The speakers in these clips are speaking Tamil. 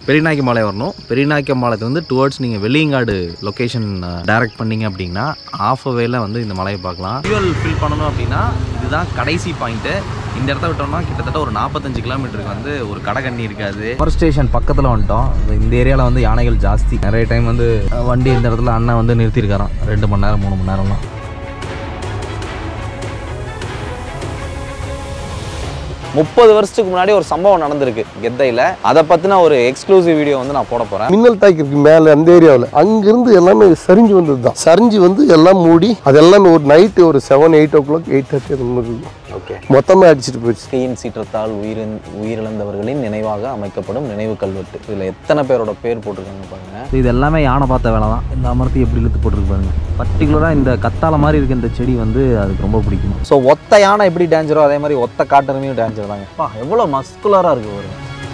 பெரியநாய்க்கு மலை வரணும் பெரியநாய்க்கு மலைத்து வந்து டுவர்ட்ஸ் நீங்கள் வெள்ளியங்காடு லொக்கேஷன் டைரக்ட் பண்ணீங்க அப்படின்னா ஆஃப் வேல வந்து இந்த மலையை பார்க்கலாம் ஃபியூல் ஃபில் பண்ணணும் அப்படின்னா இதுதான் கடைசி பாயிண்ட்டு இந்த இடத்த விட்டோம்னா கிட்டத்தட்ட ஒரு நாற்பத்தஞ்சு கிலோமீட்டருக்கு வந்து ஒரு கடை கண்ணி இருக்காது பவர் ஸ்டேஷன் பக்கத்தில் வந்துட்டோம் இந்த ஏரியாவில் வந்து யானைகள் ஜாஸ்தி நிறைய டைம் வந்து அஹ், வண்டி இந்த இடத்துல அண்ணன் வந்து நிறுத்தியிருக்காராம் ரெண்டு மணி நேரம் மூணு மணி நேரம்லாம் முப்பது வருஷத்துக்கு முன்னாடி ஒரு சம்பவம் நடந்திருக்கு கெத்தையில் அதை பற்றின ஒரு எக்ஸ்க்ளூசிவ் வீடியோ வந்து நான் போட போகிறேன் மின்னல் தாக்கி இருக்கு மேல அந்த ஏரியாவில் அங்கிருந்து எல்லாமே சரிஞ்சு வந்தது தான் சரிஞ்சு வந்து எல்லாம் மூடி அது எல்லாமே ஒரு நைட்டு ஒரு seven eight o'clock eight thirty அந்த மாதிரி இருக்கும் ஓகே மொத்தமே அடிச்சிட்டு போயிடுச்சு தீயின் சீற்றத்தால் உயிரின் உயிரிழந்தவர்களின் நினைவாக அமைக்கப்படும் நினைவு கல்வெட்டு இதில் எத்தனை பேரோட பேர் போட்டிருக்காங்க பாருங்க இது எல்லாமே யானை பார்த்த வேலை தான் இந்த அமர்த்தி எப்படி இழுத்து போட்டிருக்கு பாருங்க பர்டிகுலராக இந்த கத்தாழை மாதிரி இருக்க இந்த செடி வந்து அதுக்கு ரொம்ப பிடிக்கும் ஸோ ஒத்த யானை எப்படி டேஞ்சரோ அதே மாதிரி ஒத்த காட்டெருமையும் டேஞ்சர் தாங்க அப்பா எவ்வளோ மஸ்குலராக இருக்கு ஒரு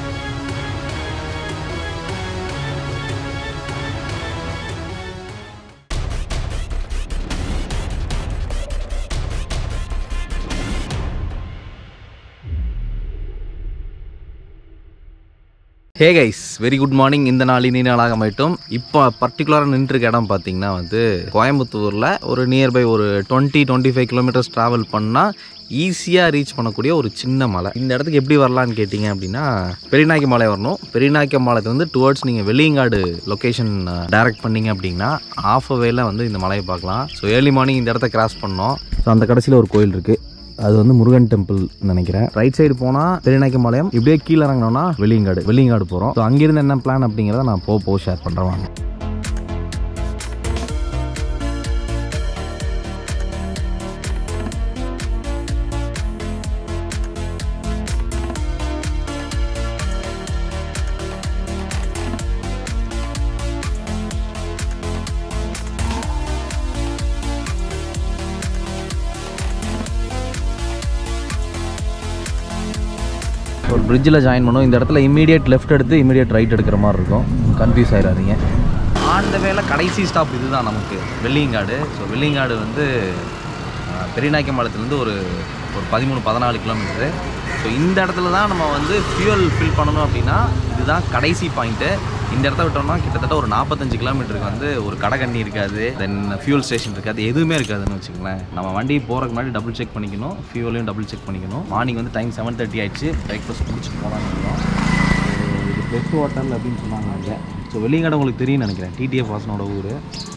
hey guys very good morning இந்த நாள் இனி நாளாக மட்டும் இப்போ பர்டிகுலராக நின்றுருக்க இடம் பார்த்தீங்கன்னா வந்து கோயம்புத்தூரில் ஒரு நியர்பை ஒரு twenty twenty five kilometres travel பண்ணால் ஈஸியாக ரீச் பண்ணக்கூடிய ஒரு சின்ன மலை இந்த இடத்துக்கு எப்படி வரலான்னு கேட்டிங்க அப்படின்னா பெரியநாய்க்கு மலை வரணும் பெரியநாய்க்கு மலைத்து வந்து டுவர்ட்ஸ் நீங்கள் வெள்ளியங்காடு லொக்கேஷன் டைரக்ட் பண்ணீங்க அப்படின்னா ஆஃப் வேல வந்து இந்த மலையை பார்க்கலாம் ஸோ ஏர்லி மார்னிங் இந்த இடத்த கிராஸ் பண்ணோம் ஸோ அந்த கடைசியில் ஒரு கோயில் இருக்குது அது வந்து முருகன் டெம்பிள் நினைக்கிறேன் ரைட் சைடு போனால் பெரியநாய்க்கம்பாளையம் இப்படியே கீழே இறங்கினோம்னா வெளியங்காடு வெளியங்காடு போகிறோம் ஸோ அங்கிருந்து என்ன பிளான் அப்படிங்கிறத நான் போக போக ஷேர் பண்ணுறேன் வாங்க ஒரு பிரிட்ஜில் ஜாயின் பண்ணுவோம் இந்த இடத்துல இமீடியட் லெஃப்ட் எடுத்து இமீடியட் ரைட் எடுக்கிற மாதிரி இருக்கும் கன்ஃபியூஸ் ஆயிடாதீங்க ஆண்ட வேலை கடைசி ஸ்டாப் இதுதான் நமக்கு வெள்ளியங்காடு ஸோ வெள்ளியங்காடு வந்து அஹ், பெரியநாய்க்கம்பாளையத்துலேருந்து ஒரு ஒரு பதிமூணு பதினாலு கிலோமீட்டரு ஸோ இந்த இடத்துல தான் நம்ம வந்து ஃபியூல் ஃபில் பண்ணணும் அப்படின்னா இதுதான் கடைசி பாயிண்ட்டு இந்த இடத்த விட்டோம்னா கிட்டத்தட்ட ஒரு நாற்பத்தஞ்சு கிலோமீட்டருக்கு வந்து ஒரு கடை கண்ணி இருக்காது தென் ஃபியூல் ஸ்டேஷன் இருக்காது எதுவுமே இருக்காதுன்னு வச்சுக்கோங்களேன் நம்ம வண்டி போகிறதுக்கு முன்னாடி டபுள் செக் பண்ணிக்கணும் ஃபியூலையும் டபுள் செக் பண்ணிக்கணும் மார்னிங் வந்து டைம் செவன் தேர்ட்டி ஆயிடுச்சு பிரேக்ஃபாஸ்ட் முடிச்சுட்டு போகலான்னு இருக்கோம் So, இது பெஸ்ட் ஹோட்டல் அப்படின்னு சொன்னாங்க அங்கே ஸோ வெளியங்காடு உங்களுக்கு தெரியும்னு நினைக்கிறேன் டிடிஎஃப் வாசனோட ஊர்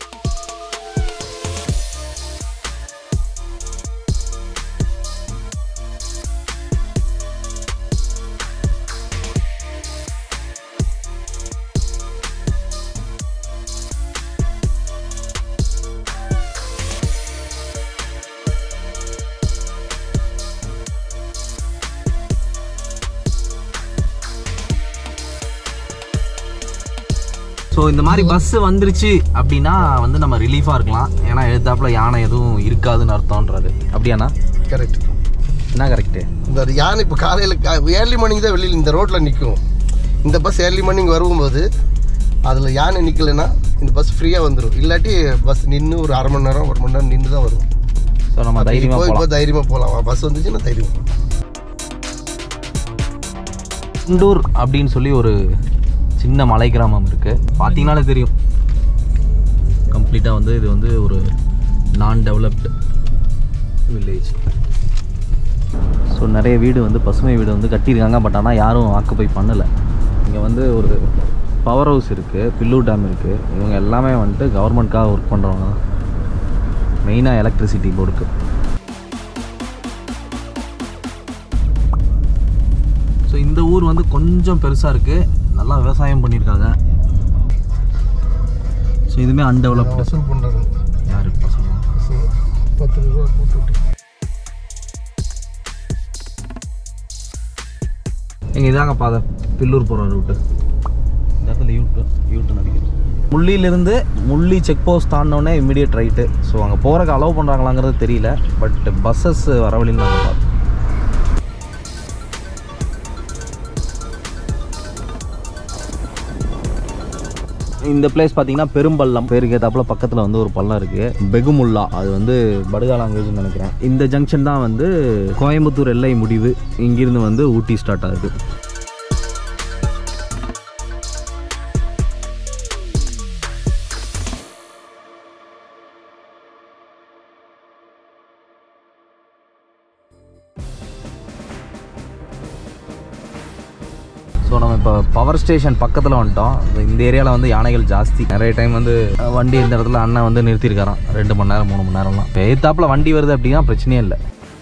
ஸோ இந்த மாதிரி பஸ் வந்துருச்சு அப்படின்னா வந்து நம்ம ரிலீஃபாக இருக்கலாம் ஏன்னா எழுத்தாப்புல யானை எதுவும் இருக்காதுன்னு அர்த்தம்ன்றாரு அப்படியாண்ணா கரெக்ட் என்ன கரெக்டு இந்த யானை இப்போ காலையில் ஏர்லி மார்னிங் தான் வெளியில் இந்த ரோட்டில் நிற்கும் இந்த பஸ் ஏர்லி மார்னிங் வரும்போது அதில் யானை நிற்கலைன்னா இந்த பஸ் ஃப்ரீயாக வந்துடும் இல்லாட்டி பஸ் நின்று ஒரு அரை மணி நேரம் ஒரு மணி நேரம் நின்று தான் வரும் ஸோ நம்ம தைரியமாக இப்போ போகலாம் இப்போ தைரியமாக போகலாம் பஸ் வந்துச்சுன்னா தைரியமாக குண்டூர் அப்படின்னு சொல்லி ஒரு சின்ன மலை கிராமம் இருக்குது பார்த்தீங்கனாலே தெரியும் கம்ப்ளீட்டாக வந்து இது வந்து ஒரு நான் டெவலப்டு வில்லேஜ் ஸோ நிறைய வீடு வந்து பசுமை வீடு வந்து கட்டியிருக்காங்க பட் ஆனால் யாரும் ஆக்குப்பை பண்ணலை இங்கே வந்து ஒரு பவர் ஹவுஸ் இருக்குது பில்லூர் டேம் இருக்குது இவங்க எல்லாமே வந்துட்டு கவர்மெண்ட்காக ஒர்க் பண்ணுறவங்க தான் மெயினாக எலக்ட்ரிசிட்டி போர்டுக்கு ஸோ இந்த ஊர் வந்து கொஞ்சம் பெருசாக இருக்குது நல்லா விவசாயம் பண்ணியிருக்காங்க ஸோ இதுவுமே அன்டெவலப்டு வசூல் பண்ணுறது யார் பசங்க பத்து ரூபா போட்டு விட்டு எங்கள் இதாங்க பாதை பில்லூர் போகிற ரூட்டு இந்த இடத்துல யூட்டு யூட்டு நினைக்கிறேன் முள்ளியிலிருந்து முள்ளி செக் போஸ்ட் தாண்டினோடனே இமீடியட் ரைட்டு ஸோ அங்கே போகிறக்கு அலோவ் பண்ணுறாங்களாங்கிறது தெரியல பட் பஸ்ஸஸ் வர வழியில் நாங்கள் பார்த்தோம் இந்த பிளேஸ் பார்த்தீங்கன்னா பெரும்பள்ளம் பேருக்கு ஏத்தாப்புல பக்கத்தில் வந்து ஒரு பள்ளம் இருக்குது பெகுமுல்லா அது வந்து படுகா லாங்குவேஜ்னு நினைக்கிறேன் இந்த ஜங்ஷன் தான் வந்து கோயம்புத்தூர் எல்லை முடிவு இங்கிருந்து வந்து ஊட்டி ஸ்டார்ட் ஆகுது ஸோ நம்ம இப்போ பவர் ஸ்டேஷன் பக்கத்தில் வந்துட்டோம் இந்த ஏரியாவில் வந்து யானைகள் ஜாஸ்தி நிறைய டைம் வந்து அஹ், வண்டி இந்த இடத்துல அண்ணன் வந்து நிறுத்தியிருக்காராம் ரெண்டு மணி நேரம் மூணு மணி நேரம்லாம் எத்தாப்பில் வண்டி வருது அப்படின்னா பிரச்சனையே இல்லை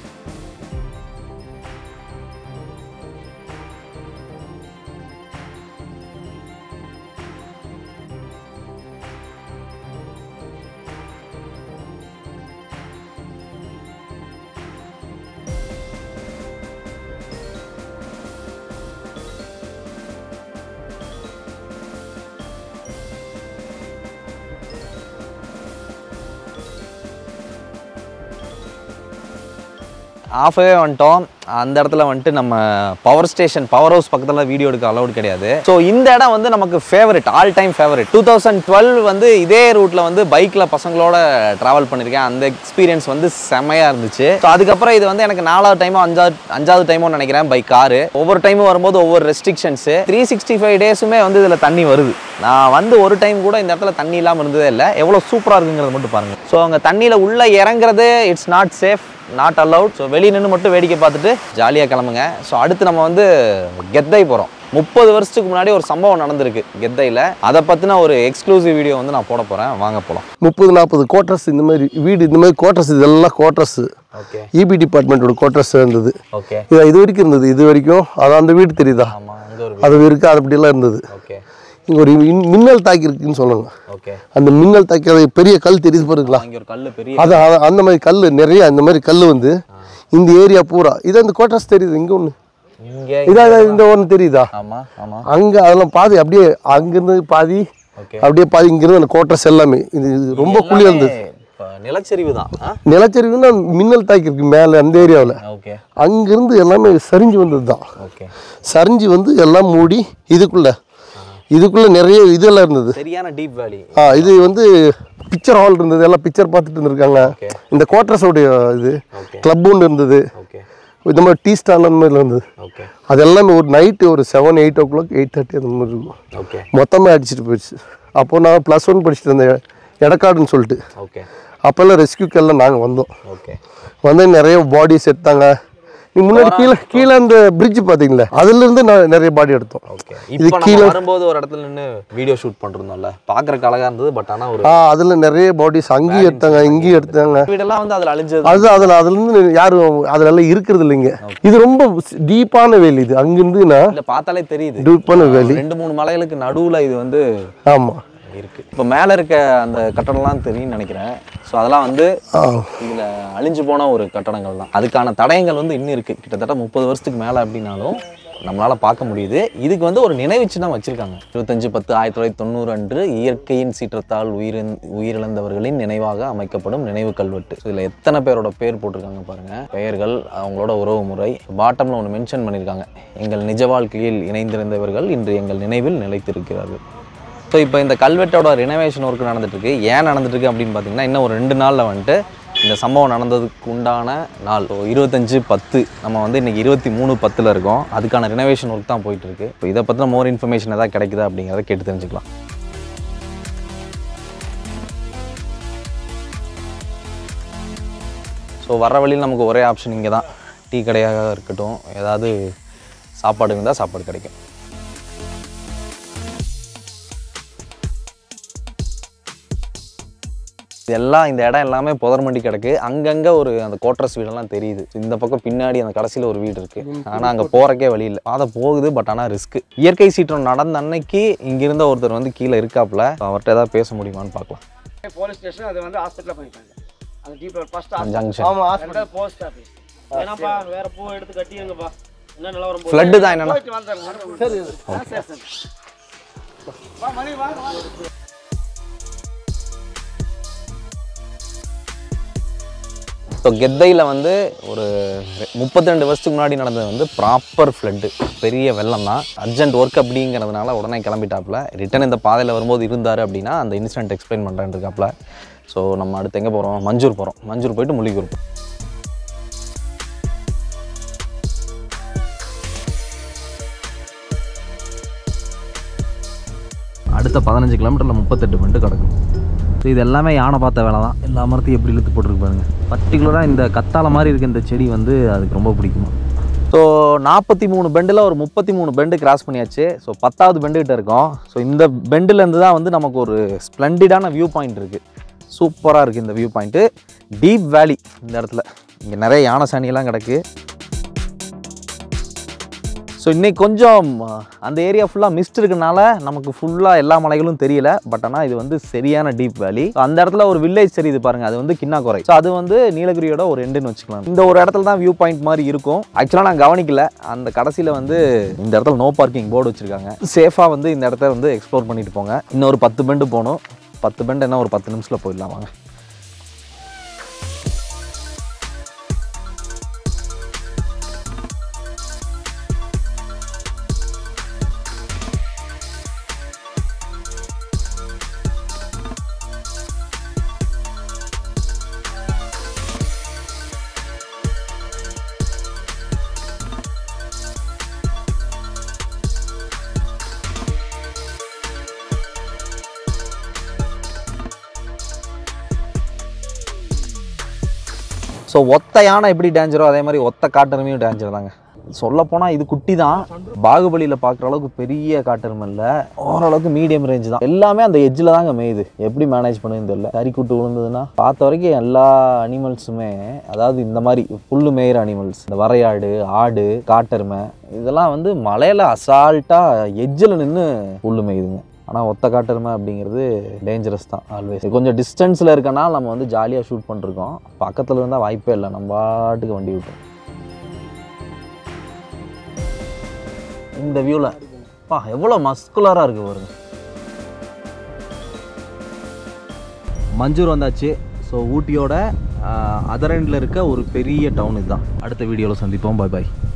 ஆஃபே வந்துட்டோம் அந்த இடத்துல வந்துட்டு நம்ம பவர் ஸ்டேஷன் பவர் ஹவுஸ் பக்கத்தில் வீடியோ எடுக்க அலௌட் கிடையாது ஸோ இந்த இடம் வந்து நமக்கு favourite all time favourite two thousand twelve வந்து இதே ரூட்டில் வந்து பைக்கில் பசங்களோட ட்ராவல் பண்ணியிருக்கேன் அந்த எக்ஸ்பீரியன்ஸ் வந்து செம்மையாக இருந்துச்சு ஸோ அதுக்கப்புறம் இது வந்து எனக்கு நாலாவது டைமோ அஞ்சாவது அஞ்சாவது டைமோ நினைக்கிறேன் பைக் காரு ஒவ்வொரு டைமும் வரும்போது ஒவ்வொரு ரெஸ்ட்ரிக்ஷன்ஸு த்ரீ சிக்ஸ்டி ஃபைவ் டேஸுமே வந்து இதில் தண்ணி வருது நான் வந்து ஒரு டைம் கூட இந்த இடத்துல தண்ணி இல்லாமல் இருந்ததே இல்லை எவ்வளோ சூப்பராக இருக்குங்கிறத மட்டும் பாருங்கள் ஸோ அங்கே தண்ணியில் உள்ளே இறங்குறது it's not safe not allowed so வெளியே நின்று மட்டும் வேடிக்கை பார்த்துட்டு ஜாலியாக கிளம்புங்க ஸோ அடுத்து நம்ம வந்து கெத்தை போகிறோம் முப்பது வருஷத்துக்கு முன்னாடி ஒரு சம்பவம் நடந்திருக்கு கெத்தையில் அதை பற்றின ஒரு எக்ஸ்க்ளூசிவ் வீடியோ வந்து நான் போட போகிறேன் வாங்க போகலாம் முப்பது நாற்பது கோட்ரஸ் இந்த மாதிரி வீடு இந்த மாதிரி கோட்ரஸ் இதெல்லாம் கோட்ரஸ் ஓகே இபி டிபார்ட்மெண்ட்டோட கோட்ரஸ் இருந்தது ஓகே இது இது வரைக்கும் இருந்தது இது வரைக்கும் அது அந்த வீடு தெரியுதா ஆமாம் அங்கே ஒரு அது இருக்கு அது அப்படியெல்லாம் இருந்தது ஓகே இங்கே ஒரு மின்- மின்னல் தாக்கி இருக்குன்னு சொல்லுங்க ஓகே அந்த மின்னல் தாக்கி அது பெரிய கல் தெரியுது பாருங்களா அங்கே ஒரு கல் பெரிய அது அது- அந்த மாதிரி கல் நிறைய அந்த மாதிரி கல் வந்து இந்த ஏரியா பூரா இது அந்த கோட்ரஸ் தெரியுது இங்கே ஒன்று இங்கே இதா இதா இந்த ஒன்று தெரியுதா ஆமாம் ஆமாம் அங்கே அதெல்லாம் பாதி அப்படியே அங்கேருந்து பாதி ஓகே அப்படியே பாதி இங்கிருந்து அந்த கோட்ரஸ் எல்லாமே இது இது ரொம்ப குளியாக இருந்தது இப்போ நிலச்சரிவு தான் ஆ நிலச்சரிவுன்னா மின்னல் தாக்கி இருக்கு மேலே அந்த ஏரியாவில் ஓகே அங்கிருந்து எல்லாமே சரிஞ்சு வந்தது தான் ஓகே சரிஞ்சு வந்து எல்லாம் மூடி இதுக்குள்ள இதுக்குள்ள நிறைய இதெல்லாம் இருந்தது சரியான டீப் வேலி ஆ இது வந்து பிக்சர் ஹால் இருந்தது எல்லாம் பிக்சர் பார்த்துட்டு இருந்திருக்காங்க ஓகே இந்த கோட்ரஸோடைய இது ஓகே கிளப் ஒன்று இருந்தது ஓகே இந்த மாதிரி டீ ஸ்டால் அந்த மாதிரி இருந்தது ஓகே அது எல்லாமே ஒரு நைட்டு ஒரு seven eight o'clock eight thirty அந்த மாதிரி இருக்கும் ஓகே மொத்தமாக அடிச்சிட்டு போயிடுச்சு அப்போ நான் ப்ளஸ் ஒன் படிச்சுட்டு இருந்தேன் எடக்காடுன்னு சொல்லிட்டு ஓகே அப்போல்லாம் ரெஸ்கியூக்கெல்லாம் நாங்கள் வந்தோம் ஓகே வந்து நிறைய பாடிஸ் எடுத்தாங்க நீ முன்னாடி கீழே கீழே அந்த பிரிட்ஜ் பார்த்தீங்களா அதுலேருந்து நான் நிறைய பாடி எடுத்தோம் ஓகே இது இப்போ நம்ம கீழே வரும்போது ஒரு இடத்துல நின்று வீடியோ ஷூட் பண்ணிருந்தோம்ல பார்க்கறக்கு அழகா இருந்தது பட் ஆனா ஒரு ஆ அதில் நிறைய பாடிஸ் அங்கேயும் எடுத்தாங்க இங்கேயும் எடுத்தாங்க வீடெல்லாம் வந்து அதுல அழிஞ்சது அது அதில் அதுலேருந்து யாரும் அதெல்லாம் இருக்கிறது இல்லைங்க இது ரொம்ப டீப்பான வேலி இது அங்கிருந்துன்னா இல்ல பார்த்தாலே தெரியுது டீப்பான வேலி ரெண்டு மூணு மலைகளுக்கு நடுவுல இது வந்து ஆமாம் இருக்கு இப்போ மேல இருக்க அந்த கட்டடம்லாம் தெரியும்னு நினைக்கிறேன் ஸோ அதெல்லாம் வந்து ஆ இதுல அழிஞ்சு போன ஒரு கட்டடங்கள் தான் அதுக்கான தடயங்கள் வந்து இன்னும் இருக்கு கிட்டத்தட்ட முப்பது வருஷத்துக்கு மேல அப்படின்னாலும் நம்மளால பார்க்க முடியுது இதுக்கு வந்து ஒரு நினைவு சின்னம் வச்சிருக்காங்க இருபத்தஞ்சு பத்து ஆயிரத்தி தொள்ளாயிரத்தி தொண்ணூறு அன்று இயற்கையின் சீற்றத்தால் உயிரிழந் உயிரிழந்தவர்களின் நினைவாக அமைக்கப்படும் நினைவு கல்வெட்டு இதுல எத்தனை பேரோட பேர் போட்டிருக்காங்க பாருங்க பெயர்கள் அவங்களோட உறவு முறை பாட்டம்ல ஒன்று மென்ஷன் பண்ணியிருக்காங்க எங்கள் நிஜ வாழ்க்கையில் இணைந்திருந்தவர்கள் இன்று எங்கள் நினைவில் நிலைத்திருக்கிறார்கள் ஸோ இப்போ இந்த கல்வெட்டோட ரினோவேஷன் ஒர்க் நடந்துட்டு இருக்கு ஏன் நடந்துட்டு இருக்கு அப்படின்னு பார்த்தீங்கன்னா இன்னும் ஒரு ரெண்டு நாளில் வந்துட்டு இந்த சம்பவம் நடந்ததுக்கு உண்டான நாள் ஸோ இருபத்தஞ்சு பத்து நம்ம வந்து இன்னைக்கு இருபத்தி மூணு பத்தில் இருக்கோம் அதுக்கான ரினோவேஷன் ஒர்க் தான் போயிட்டு இருக்கு இப்போ இதை பற்றின மோர் இன்ஃபர்மேஷன் ஏதாவது கிடைக்குதா அப்படிங்கிறத கேட்டு தெரிஞ்சுக்கலாம் ஸோ வர வழியில் நமக்கு ஒரே ஆப்ஷன் இங்கே தான் டீ கடையாக இருக்கட்டும் ஏதாவது சாப்பாடு இருந்தால் சாப்பாடு கிடைக்கும் இதெல்லாம் இந்த இடம் எல்லாமே புதர்மண்டி கிடக்கு அங்கங்கே ஒரு அந்த கோட்ரஸ் வீடெல்லாம் தெரியுது இந்த பக்கம் பின்னாடி அந்த கடைசியில் ஒரு வீடு இருக்கு ஆனால் அங்கே போறக்கே வழி இல்லை பாதை போகுது பட் ஆனால் ரிஸ்க் இயற்கை சீற்றம் நடந்த அன்னைக்கு இங்கிருந்த ஒருத்தர் வந்து கீழே இருக்காப்புல அவர்கிட்ட ஏதாவது பேச முடியுமான்னு பார்க்கலாம் போலீஸ் ஸ்டேஷன் அது வந்து ஹாஸ்பிட்டலில் பண்ணிட்டாங்க அந்த ஜீப் ஃபர்ஸ்ட் ஜங்ஷன் ஆமாம் ரெண்டாவது போஸ்ட் ஆஃபீஸ் ஏன்னாப்பா வேற பூ எடுத்து கட்டிடுங்கப்பா என்ன நிலவரம் போகுது? ஃப்ளட்டு தான் என்னன்னா போயிட்டு வந்துடுறேன். சரி ஆ, சரி சரி வா, மணி வாங்க வாங்க ஸோ கெத்தையில் வந்து ஒரு முப்பத்தி ரெண்டு வருஷத்துக்கு முன்னாடி நடந்தது வந்து ப்ராப்பர் ஃப்ளட்டு பெரிய வெள்ளம் தான் அர்ஜென்ட் ஒர்க் அப்படிங்கிறதுனால உடனே கிளம்பிட்டாப்புல ரிட்டன் இந்த பாதையில் வரும்போது இருந்தார் அப்படின்னா அந்த இன்சிடென்ட் எக்ஸ்பிளைன் பண்ணுறேன் இருக்காப்புல ஸோ நம்ம அடுத்து எங்கே போகிறோம் மஞ்சூர் போகிறோம் மஞ்சூர் போயிட்டு முள்ளிக்கூர் போகிறோம் அடுத்த பதினஞ்சு கிலோமீட்டரில் முப்பத்தெட்டு மினிட் கிடக்கும் ஸோ இது எல்லாமே யானை பார்த்த வேலை தான் எல்லா மரத்தையும் எப்படி இழுத்து போட்டிருக்கு பாருங்க பர்டிகுலராக இந்த கத்தாழை மாதிரி இருக்க இந்த செடி வந்து அதுக்கு ரொம்ப பிடிக்குமா ஸோ ஸோ நாற்பத்தி மூணு பெண்டில் ஒரு முப்பத்தி மூணு பெண்டு கிராஸ் பண்ணியாச்சு ஸோ பத்தாவது பெண்டு கிட்ட இருக்கோம் ஸோ இந்த பெண்டுலேருந்து தான் வந்து நமக்கு ஒரு ஸ்ப்ளெண்டிடான வியூ பாயிண்ட் இருக்குது சூப்பராக இருக்குது இந்த வியூ பாயிண்ட்டு டீப் வேலி இந்த இடத்துல இங்கே நிறைய யானை சாணியெல்லாம் கிடக்கு ஸோ இன்னைக்கு கொஞ்சம் அஹ், அந்த ஏரியா ஃபுல்லாக மிஸ்ட் இருக்கனால நமக்கு ஃபுல்லாக எல்லா மலைகளும் தெரியல பட் ஆனால் இது வந்து சரியான டீப் வேலி அந்த இடத்துல ஒரு வில்லேஜ் தெரியுது பாருங்க அது வந்து கின்னாக்குறை ஸோ அது வந்து நீலகிரியோட ஒரு எண்டுன்னு வச்சுக்கலாம் இந்த ஒரு இடத்துல தான் வியூ பாயிண்ட் மாதிரி இருக்கும் ஆக்சுவலாக நான் கவனிக்கல அந்த கடைசியில் வந்து இந்த இடத்துல நோ பார்க்கிங் போர்டு வச்சுருக்காங்க சேஃபாக வந்து இந்த இடத்த வந்து எக்ஸ்ப்ளோர் பண்ணிட்டு போங்க இன்னும் ஒரு பத்து பெண்டு போகணும் பத்து பெண்டு என்ன ஒரு பத்து நிமிஷத்தில் போயிடலாம் வாங்க ஸோ ஒத்த யானை எப்படி டேஞ்சரோ அதே மாதிரி ஒத்த காட்டெருமையும் டேஞ்சர் தாங்க சொல்லப்போனால் இது குட்டி தான் பாகுபலியில் பார்க்குற அளவுக்கு பெரிய காட்டெருமை இல்லை ஓரளவுக்கு மீடியம் ரேஞ்ச் தான் எல்லாமே அந்த எட்ஜில் தாங்க மேயுது எப்படி மேனேஜ் பண்ணுதுன்னு தெரியல கறி கூட்டு விழுந்ததுன்னா பார்த்த வரைக்கும் எல்லா அனிமல்ஸுமே அதாவது இந்த மாதிரி புல்லு மேயிற அனிமல்ஸ் இந்த வரையாடு ஆடு காட்டெருமை இதெல்லாம் வந்து மலையில் அசால்ட்டாக எட்ஜில் நின்று புல்லு மேயுதுங்க ஆனால் ஒத்த காட்டெருமை அப்படிங்கிறது டேஞ்சரஸ் தான் ஆல்வேஸ் கொஞ்சம் டிஸ்டன்ஸில் இருக்கனால நம்ம வந்து ஜாலியாக ஷூட் பண்ணிருக்கோம் பக்கத்தில் இருந்தால் வாய்ப்பே இல்லை நம்ம பாட்டுக்கு வண்டி விட்டோம் இந்த வியூவில் பா எவ்வளோ மஸ்குலராக இருக்குது பாருங்க மஞ்சூர் வந்தாச்சு ஸோ ஊட்டியோட அதர் எண்டில் இருக்க ஒரு பெரிய டவுன் இதுதான் அடுத்த வீடியோவில் சந்திப்போம் பாய் பாய்